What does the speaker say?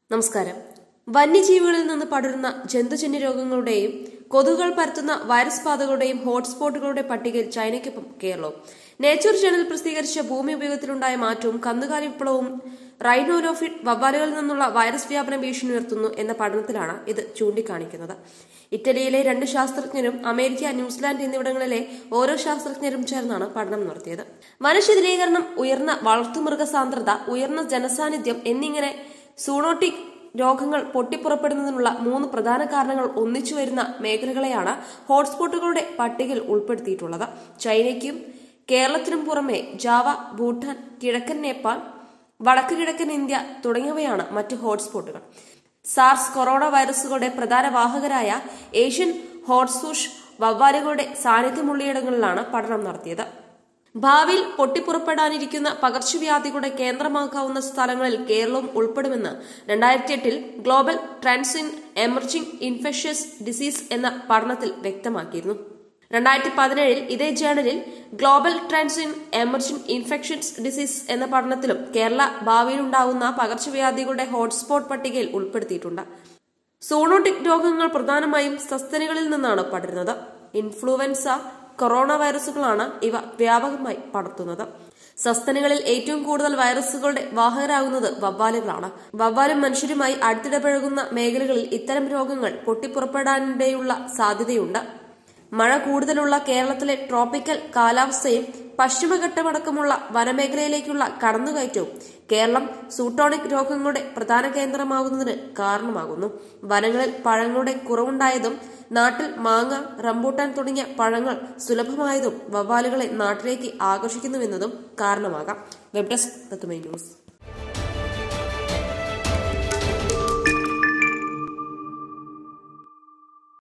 നമസ്കാരം വന്യജീവികളിൽ നിന്ന് പടരുന്ന ജന്തുജന്യ രോഗങ്ങളുടെയും കൊതുകുകൾ പരത്തുന്ന വൈറസ് ബാധകളുടെയും ഹോട്ട്സ്പോട്ടുകളുടെ പട്ടികയിൽ ചൈനയ്ക്കൊപ്പം കേരളവും നേച്ചർ ജേണൽ പ്രസിദ്ധീകരിച്ച ഭൂമി ഉപയോഗത്തിലുണ്ടായ മാറ്റവും കന്നുകാലി വിപ്ലവവും റൈനോലോഫിഡ് വവ്വാലുകളിൽ നിന്നുള്ള വൈറസ് വ്യാപന ഭീഷണി ഉയർത്തുന്നു എന്ന പഠനത്തിലാണ് ഇത് ചൂണ്ടിക്കാണിക്കുന്നത് ഇറ്റലിയിലെ രണ്ട് ശാസ്ത്രജ്ഞരും അമേരിക്ക ന്യൂസിലാൻഡ് എന്നിവിടങ്ങളിലെ ഓരോ ശാസ്ത്രജ്ഞരും ചേർന്നാണ് പഠനം നടത്തിയത് വനശിഥിലീകരണം ഉയർന്ന വളർത്തുമൃഗ സാന്ദ്രത ഉയർന്ന ജനസാന്നിധ്യം എന്നിങ്ങനെ സൂണോട്ടിക് രോഗങ്ങൾ പൊട്ടിപ്പുറപ്പെടുന്നതിനുള്ള മൂന്ന് പ്രധാന കാരണങ്ങൾ ഒന്നിച്ചു വരുന്ന മേഖലകളെയാണ് ഹോട്ട്സ്പോട്ടുകളുടെ പട്ടികയിൽ ഉൾപ്പെടുത്തിയിട്ടുള്ളത് ചൈനയ്ക്കും കേരളത്തിനും പുറമെ ജാവ ഭൂട്ടാൻ കിഴക്കൻ നേപ്പാൾ വടക്ക് കിഴക്കൻ ഇന്ത്യ തുടങ്ങിയവയാണ് മറ്റ് ഹോട്ട്സ്പോട്ടുകൾ സാർസ് കൊറോണ വൈറസുകളുടെ പ്രധാന വാഹകരായ ഏഷ്യൻ ഹോട്ട്സൂഷ് വവ്വാലുകളുടെ സാന്നിധ്യമുള്ളയിടങ്ങളിലാണ് പഠനം നടത്തിയത് ഭാവിയിൽ പൊട്ടിപ്പുറപ്പെടാനിരിക്കുന്ന പകർച്ചവ്യാധികളുടെ കേന്ദ്രമാക്കാവുന്ന സ്ഥലങ്ങളിൽ കേരളവും ഉൾപ്പെടുമെന്ന് രണ്ടായിരത്തി എട്ടിൽ global trends in emerging infectious disease എന്ന പഠനത്തിൽ വ്യക്തമാക്കിയിരുന്നു രണ്ടായിരത്തി പതിനേഴിൽ ഇതേ ജേണലിൽ global trends in emerging infections disease എന്ന പഠനത്തിലും കേരള ഭാവിയിലുണ്ടാവുന്ന പകർച്ചവ്യാധികളുടെ ഹോട്ട്സ്പോട്ട് പട്ടികയിൽ ഉൾപ്പെടുത്തിയിട്ടുണ്ട് സൂണോട്ടിക് രോഗങ്ങൾ പ്രധാനമായും സസ്തനികളിൽ നിന്നാണ് പടരുന്നത് ഇൻഫ്ലുവൻസ കൊറോണ വൈറസുകളാണ് ഇവ വ്യാപകമായി പടർത്തുന്നത് സസ്തനികളിൽ ഏറ്റവും കൂടുതൽ വൈറസുകളുടെ വാഹകരാകുന്നത് വവ്വാലുകളാണ് വവ്വാലും മനുഷ്യരുമായി അടുത്തിടപഴകുന്ന മേഖലകളിൽ ഇത്തരം രോഗങ്ങൾ പൊട്ടിപ്പുറപ്പെടാനിടയുള്ള സാധ്യതയുണ്ട് മഴ കൂടുതലുള്ള കേരളത്തിലെ ട്രോപ്പിക്കൽ കാലാവസ്ഥയും പശ്ചിമഘട്ടമടക്കമുള്ള വനമേഖലയിലേക്കുള്ള കടന്നുകയറ്റവും കേരളം സൂട്ടോണിക് രോഗങ്ങളുടെ പ്രധാന കേന്ദ്രമാകുന്നതിന് കാരണമാകുന്നു വനങ്ങളിൽ പഴങ്ങളുടെ കുറവുണ്ടായതും നാട്ടിൽ മാങ്ങ റംബൂട്ടാൻ തുടങ്ങിയ പഴങ്ങൾ സുലഭമായതും വവ്വാലുകളെ നാട്ടിലേക്ക് ആകർഷിക്കുന്നുവെന്നതും കാരണമാകാം വെബ് ഡെസ്ക് തത്തുമൈ ന്യൂസ്